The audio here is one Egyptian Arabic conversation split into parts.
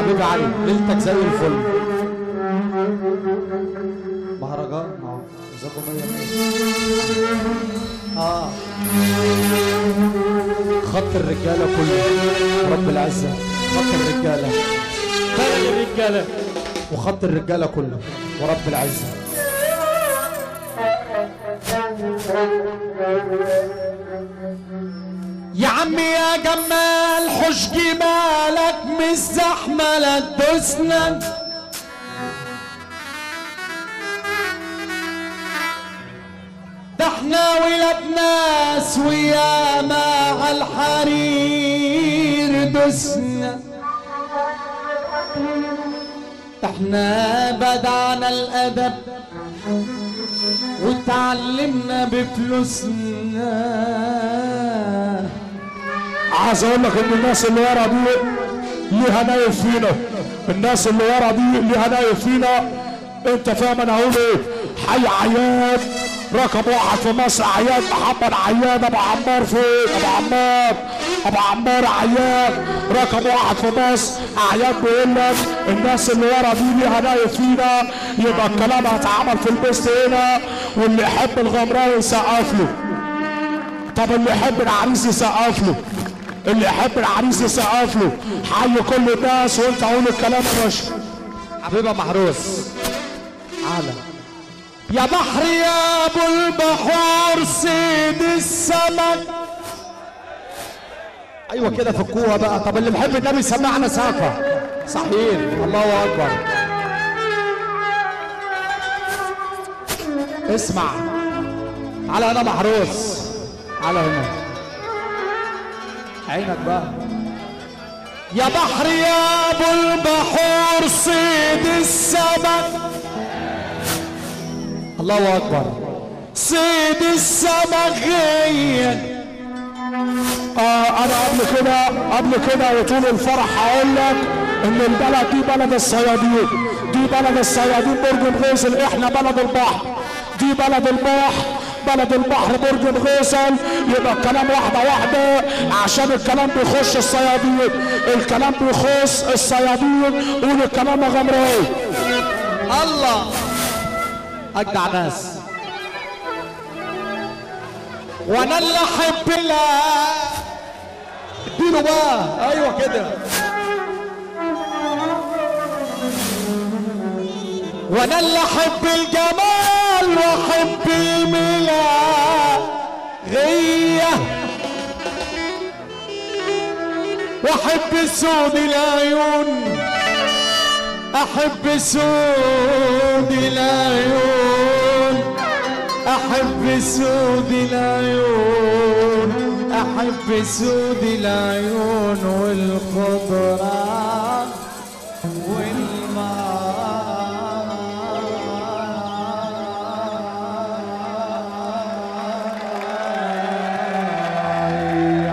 حبيبي علي ليلتك زي الفل مهرجان اه جزاكم مية مية اه خط الرجاله كله رب العزه خط الرجاله بلد الرجاله وخط الرجاله كله ورب العزه يا عمي يا جمال حش جمالك مش زحمه لا تدوسنا ده احنا ولاد ناس ويا مع الحرير دسنا احنا بدعنا الادب وتعلمنا بفلوسنا عايز اقول لك ان الناس اللي ورا دي ليها نايف فينا الناس اللي ورا دي ليها نايف فينا انت فاهم انا هقول ايه حي عياد رقم واحد في مصر عياد محمد عياد ابو عمار فين ابو عمار ابو عمار عياد رقم واحد في مصر عياد بيقول لك الناس اللي ورا دي ليها نايف فينا يبقى الكلام هيتعمل في البيست هنا واللي يحب الغمراوي يسقف له طب اللي يحب العريس يسقف له اللي يحب العريس يسقف له حي كل الناس وانت قول الكلام يا باشا حبيبه محروس على يا بحر يا ابو البحور سيد السمك ايوه كده فكوها بقى طب اللي بيحب النبي سمعنا سقفه صحيح الله اكبر اسمع على انا محروس على هنا عينك بقى يا بحر يا ابو البحور صيد السمك الله اكبر صيد السمك غير آه انا قبل كده قبل كده وطول الفرح هقول لك ان البلد دي بلد الصيادين دي بلد الصيادين برج الغيثل احنا بلد البحر دي بلد البحر بلد البحر برج الغيثل يبقى الكلام واحدة واحدة عشان الكلام بيخش الصيادين الكلام بيخص الصيادين قول الكلام يا غمراوي الله اجدع ناس وانا اللي احب الله اديله بقى ايوه كده وانا اللي احب الجمال واحب الملاغيه واحب سود العيون احب سود العيون احب سود العيون احب سود العيون والخضرة والماء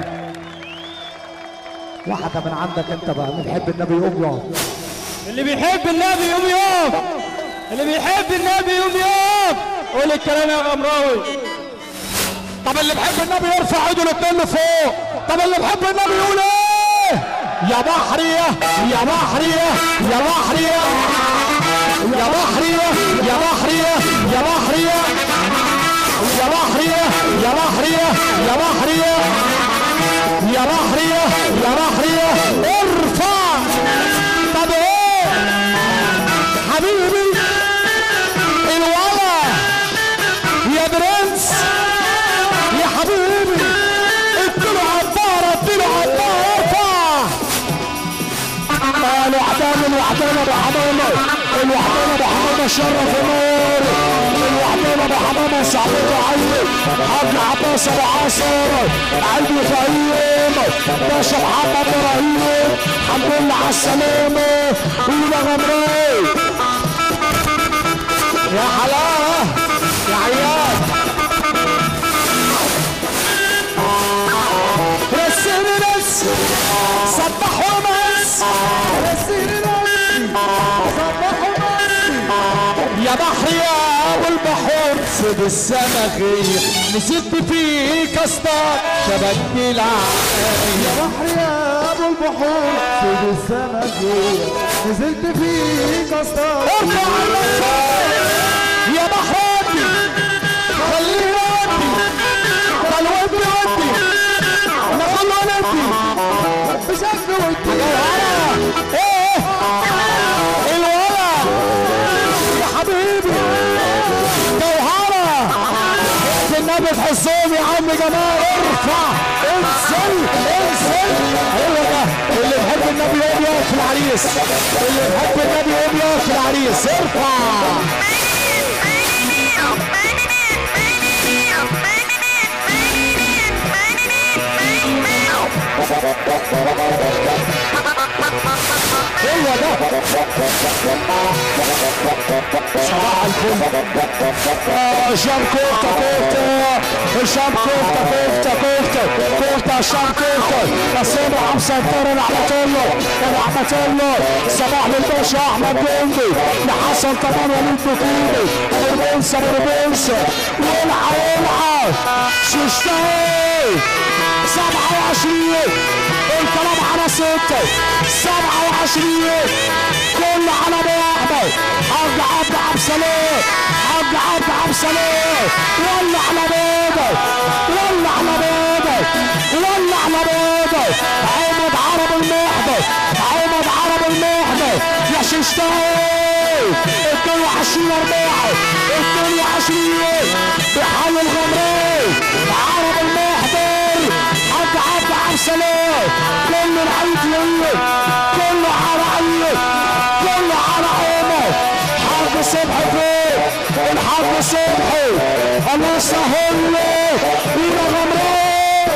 واحدة من عندك انت بقى اللي بيحب النبي يقوم يقف اللي بيحب النبي يوم يقف اللي بيحب النبي يوم يقف قول الكلام يا غمراوي طب اللي بيحب النبي يرفع ايده الاثنين لفوق طب اللي بيحب النبي يقول ايه يا بحري يا بحري يا بحري يا بحري يا بحري يا بحري يا بحري يا بحري يا بحري يا بحري يا بحري ارفع طب ايه حبيبي الولا يا برنس يا حبيبي اديله عبارة اديله عبارة ارفع الوحدان الوحدان ابو حمامة الوحدان ابو حمامة شرف النور الوحدان ابو حمامة صاحبه عيل حاج عباس ابو عاصر قلبي فهيم باشا محمد ابراهيم الحمد لله على السلامة ويا غمراوي يا حلاوة يا عيال رسيني بس سبحوا بس رسيني بس سبحوا بس يا بحر يا ابو البحور سيد السمكية نسيت فيك اصطاد شبكتي العالية يا بحر يا ابو البحور سيد السمكية نزلت فيك اصطاد ارفع عينك فوق يا بحر ودي خليه يودي خليه ودي ودي انا خليه ودي بشكل ودي ايه الولد يا حبيبي جوهرة في النبي في حصهم يا عم جمال ارفع انزل انزل هو ده اللي بيحب النبي يقوم يقف في العريس اللي بيحب النبي يقوم يقف في العريس ارفع هو ده صباح الفل آه، هشام كوفته كوفته هشام كوفته كوفته كوفته كوفته هشام كوفته نسيم عم سنتر رحمة الله رحمة الله صباح للباشا احمد جندي لحسن طبعا وليد بطولي بربنسة بربنسة والعة والعة ششتاي سبعة وعشرين الكلام على ستة سبعة وعشرين كل على واحدة حاج عبد عبد سلام حاج عبد عبد سلام ولع على بيضة ولع على بيضة ولع على بيضة عمد عرب المحضر عمد عرب المحضر يا ششتاي 22 4 22 بحل الغمرين عرب المحضر حاج عبد عبد سلام كل العيد ليه كله على عيد كله على عمر حاج صبحي فين الحاج صبحي الله يسهل له الى غمرين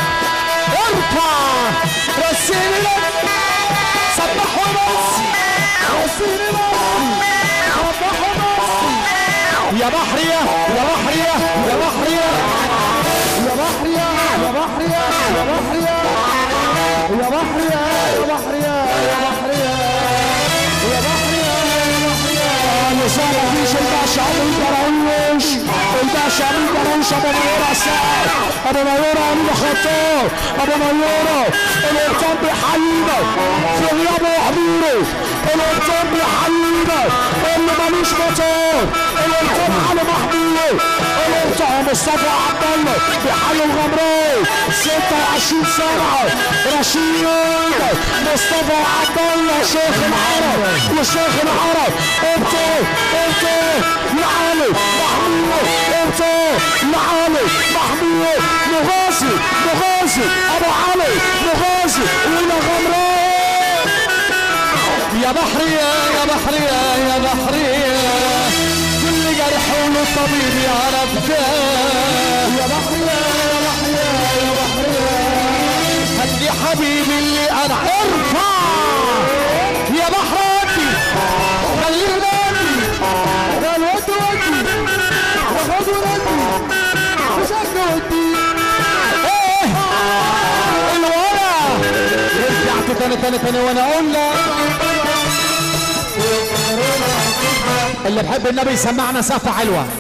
ارفع رسيني لك صبحوا بس رسيني بس صبحوا بس يا بحرية يا بحرية يا بحرية يا بحرية يا بحرية يا بحرية يا بحرية يا بحرية يا بحرية يا بحرية يا بحرية اهلا وسهلا فيش الباشا ابو الجراويش الباشا ابو الجراويش ابو منورة سعد ابو منورة امين خطاب ابو منورة الابطال بيحيينا في غيابه وحضوره الابطال بيحيينا اللي ملوش مطار الابطال علي محمود الابطال مصطفى عبد الله بيحيي الغمراوي 26 سنة رشيد مصطفى عبد الله شيخ العرب وشيخ العرب ابطال ابطال لعلي محمود ابطال لعلي محمود نغازي نغازي ابو علي نغازي الى غمراوي يا بحرية يا بحرية يا بحرية كل جرح له طبيب يعرف يا بحرية يا بحرية يا بحرية هدي حبيبي اللي انا ارفع يا بحراتي خليه نادي يا الود ودي وخد ودي بشكل ودي ايه الورا رجعت تاني تاني تاني وانا اقول لك اللي بحب النبي يسمعنا سقفه حلوه